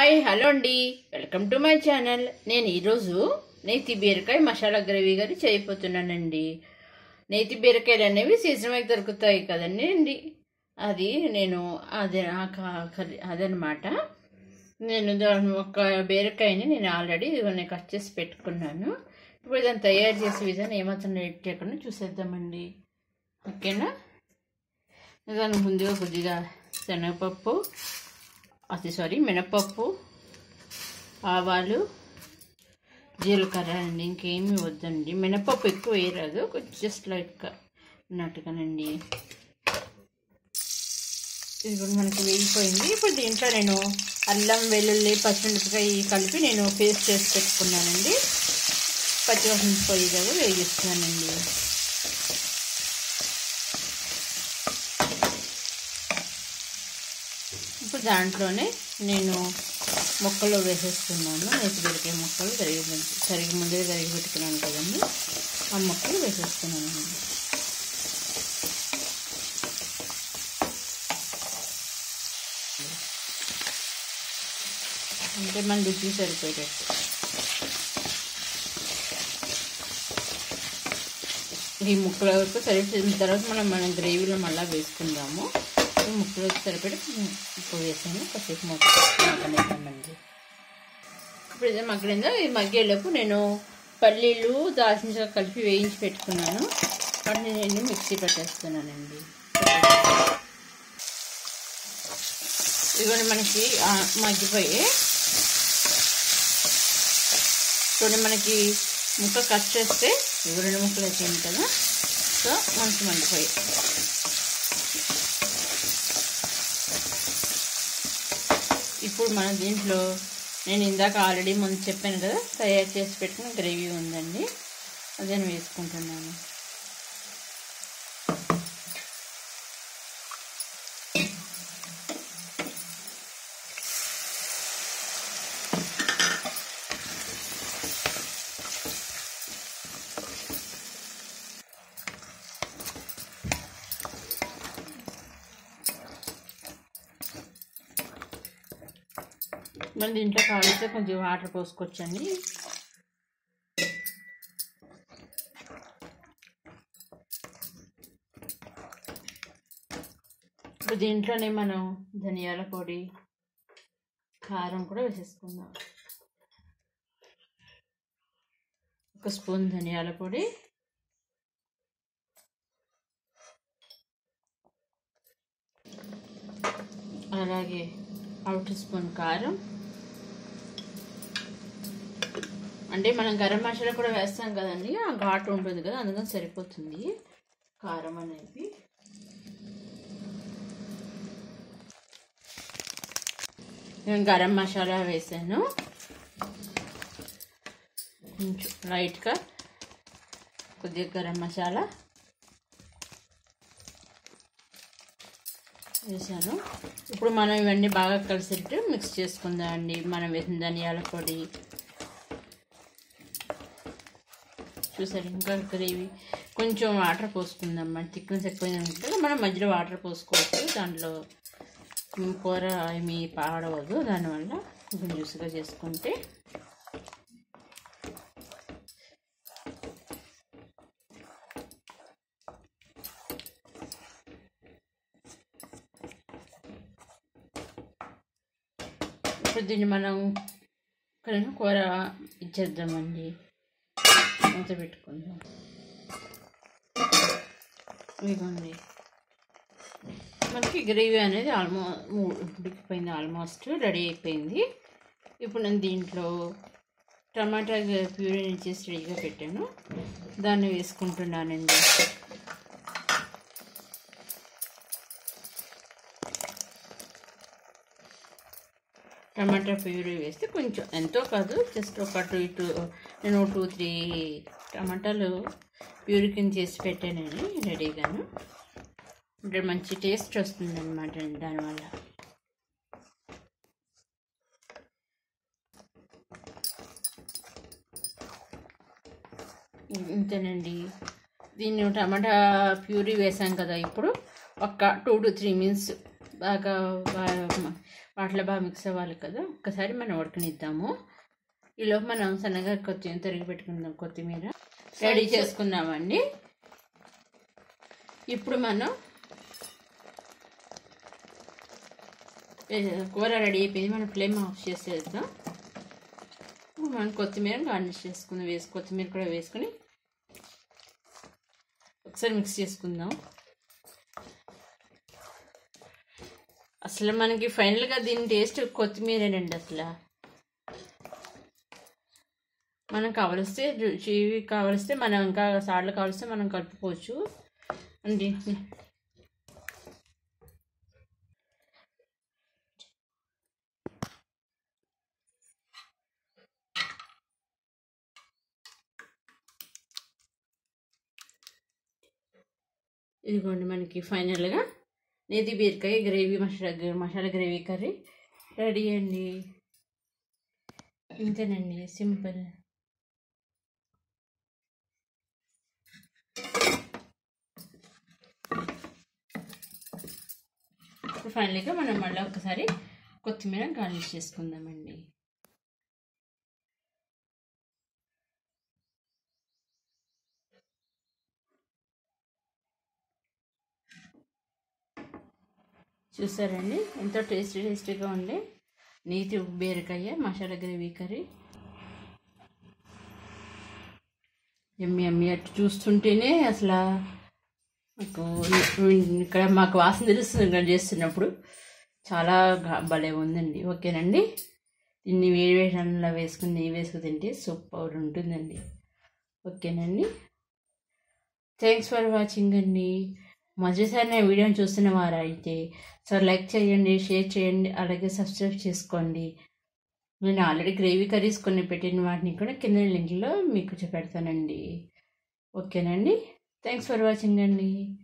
hi hello అండి welcome to my channel నేను ఈరోజు నేతి బీరకాయ మసాలా గ్రేవీ గారి చేయబోతున్నానండి నేతి బీరకాయలు అనేవి సీజన్కి దొరుకుతాయి కదండి అండి అది నేను అదే ఆ క- కర్రీ అదనమాట నేను దాని ఒక బీరకాయని నేను ఆల్రెడీ నేను కట్ చేసి పెట్టుకున్నాను ఇప్పుడు దాన్ని తయారు చేసే విధానం ఏమాత్రం లేట్ చేయకుండా చూసేద్దామండి ఓకేనా దానికి ముందుగా కొద్దిగా శనగపప్పు అది సారీ మినపప్పు ఆవాలు జీలకర్ర అండి ఇంకేమీ వద్దండి మినపప్పు ఎక్కువ వేయరాదు కొంచెం జస్ట్ లైట్గా ఉన్నట్టుగానండి ఇది కూడా మనకి వేగిపోయింది ఇప్పుడు దీంట్లో నేను అల్లం వెల్లుల్లి పచ్చిమిరపకాయ కలిపి నేను పేస్ట్ చేసి పెట్టుకున్నానండి పచ్చివాసన పొయ్యిగా వేగిస్తున్నానండి ఇప్పుడు దాంట్లోనే నేను మొక్కలు వేసేస్తున్నాను నేతి బీరకాయ మొక్కలు తరిగి తరిగి ముందే తరిగి పెట్టుకున్నాను కదండి ఆ మొక్కలు వేసేస్తున్నాను అంటే మన రుచి సరిపోయేటట్టు ఈ ముక్కల వరకు సరిపోయిన తర్వాత మనం మన గ్రేవీలో మళ్ళీ వేసుకుందాము ఈ ముక్కలకు సరిపడి ఉప్పు వేసాను కాసేపు మొక్క మగ్గనిద్దామండి ఇప్పుడు ఇదే మగ్గిలిందో ఈ మగ్గేలోపు నేను పల్లీలు దాల్చిన చెక్క కలిపి వేయించి పెట్టుకున్నాను వాటిని నేను మిక్సీ పెట్టేస్తున్నానండి ఇవన్నీ మనకి ఆ, మగ్గిపోయి చూడండి మనకి ముక్క కట్ చేస్తే ఇవి రెండు ముక్కలు అయిపోయింది కదా సో మంచి మండిపోయి ఇప్పుడు మన దీంట్లో నేను ఇందాక ఆల్రెడీ ముందు చెప్పాను కదా తయారు చేసి పెట్టిన గ్రేవీ ఉందండి అదే నేను వేసుకుంటున్నాను మన దీంట్లో కావాలితే కొంచెం వాటర్ పోసుకోవచ్చండి ఇప్పుడు దీంట్లోనే మనం ధనియాల పొడి కారం కూడా వేసేసుకుందాం ఒక స్పూన్ ధనియాల పొడి అలాగే హాఫ్ టీ స్పూన్ కారం అంటే మనం గరం మసాలా కూడా వేస్తాం కదండి ఆ ఘాటు ఉంటుంది కదా అందుకని సరిపోతుంది కారం అనేది నేను గరం మసాలా వేసాను కొంచెం లైట్గా కొద్దిగా గరం మసాలా వేసాను ఇప్పుడు మనం ఇవన్నీ బాగా కలిసేట్టు మిక్స్ చేసుకుందాం అండి మనం వేసిన ధనియాల పొడి చూసారు ఇంకా గ్రేవీ కొంచెం వాటర్ పోసుకుందాం మన థిక్నెస్ ఎక్కువైందంటే మనం మధ్యలో వాటర్ పోసుకోవచ్చు దాంట్లో కూర ఏమీ పాడవద్దు దానివల్ల కొంచెం జ్యూస్గా చేసుకుంటే ఇప్పుడు దీన్ని మనం ఇక్కడ కూర ఇచ్చేద్దామండి మూత పెట్టుకుందాం ఇదిగోండి మనకి గ్రేవీ అనేది ఆల్మో ఉడికిపోయింది ఆల్మోస్ట్ రెడీ అయిపోయింది ఇప్పుడు నేను దీంట్లో టమాటా ప్యూరీ చేసి రెడీగా పెట్టాను దాన్ని వేసుకుంటున్నానండి టమాటా ప్యూరీ వేస్తే కొంచెం ఎంతో కాదు జస్ట్ ఒక టూ ఇటు నేను టూ త్రీ టమాటాలు ప్యూరీ కింద చేసి పెట్టానండి రెడీగాను అంటే మంచి టేస్ట్ వస్తుంది అనమాట దానివల్ల ఇంతేనండి దీన్ని టమాటా ప్యూరీ వేసాం కదా ఇప్పుడు ఒక టూ టు త్రీ మినిట్స్ బాగా బా- వాటిలో బాగా మిక్స్ అవ్వాలి కదా ఒక్కసారి మనం ఉడకనిద్దాము ఈలోపు మనం సన్నగా కొత్తిమీర తరిగి పెట్టుకుందాం కొత్తిమీర రెడీ చేసుకుందామండి ఇప్పుడు మనం ఏ, కూర రెడీ అయిపోయింది మనం ఫ్లేమ్ ఆఫ్ చేసేద్దాం మనం కొత్తిమీర గార్నిష్ చేసుకుందాం వేసి కొత్తిమీర కూడా వేసుకుని ఒకసారి మిక్స్ చేసుకుందాం అసలు మనకి ఫైనల్గా దీని టేస్ట్ కొత్తిమీరేనండి అసలు మనం కావలిస్తే రుచి కావలిస్తే మనం ఇంకా సార్లు కావలిస్తే మనం కలుపుకోవచ్చు అండి ఇదిగోండి మనకి ఫైనల్గా నేతి బీరకాయ gravy masala masala gravy curry ready అండి ఇంతేనండి సింపుల్ ఇప్పుడు ఫైనల్గా మనం మళ్ళీ ఒకసారి కొత్తిమీర గార్నిష్ చేసుకుందామండి చూసారండి ఎంతో టేస్టీ టేస్టీగా ఉండే నీతి బీరకాయ మసాలా గ్రేవీ కర్రీ ఎమ్మి ఎమ్మి అటు చూస్తుంటేనే అసలు మాకు ఇక్కడ మాకు వాసన తెలుస్తుంది ఇక్కడ చేస్తున్నప్పుడు చాలా గా- భలే ఉందండి ఓకేనండి దీన్ని వేడి వేడి అన్నంలో వేసుకుని నెయ్యి వేసుకుని తింటే సూపర్ ఉంటుందండి ఓకేనండి థ్యాంక్స్ ఫర్ వాచింగ్ అండి మొదటిసారి నా వీడియోని చూస్తున్న వారు అయితే సో లైక్ చేయండి షేర్ చేయండి అలాగే సబ్స్క్రైబ్ చేసుకోండి నేను ఆల్రెడీ గ్రేవీ కర్రీస్ కొన్ని పెట్టిన వాటిని కూడా కింద లింక్లో మీకు పెడతానండి ఓకేనండి థ్యాంక్స్ ఫర్ వాచింగ్ అండి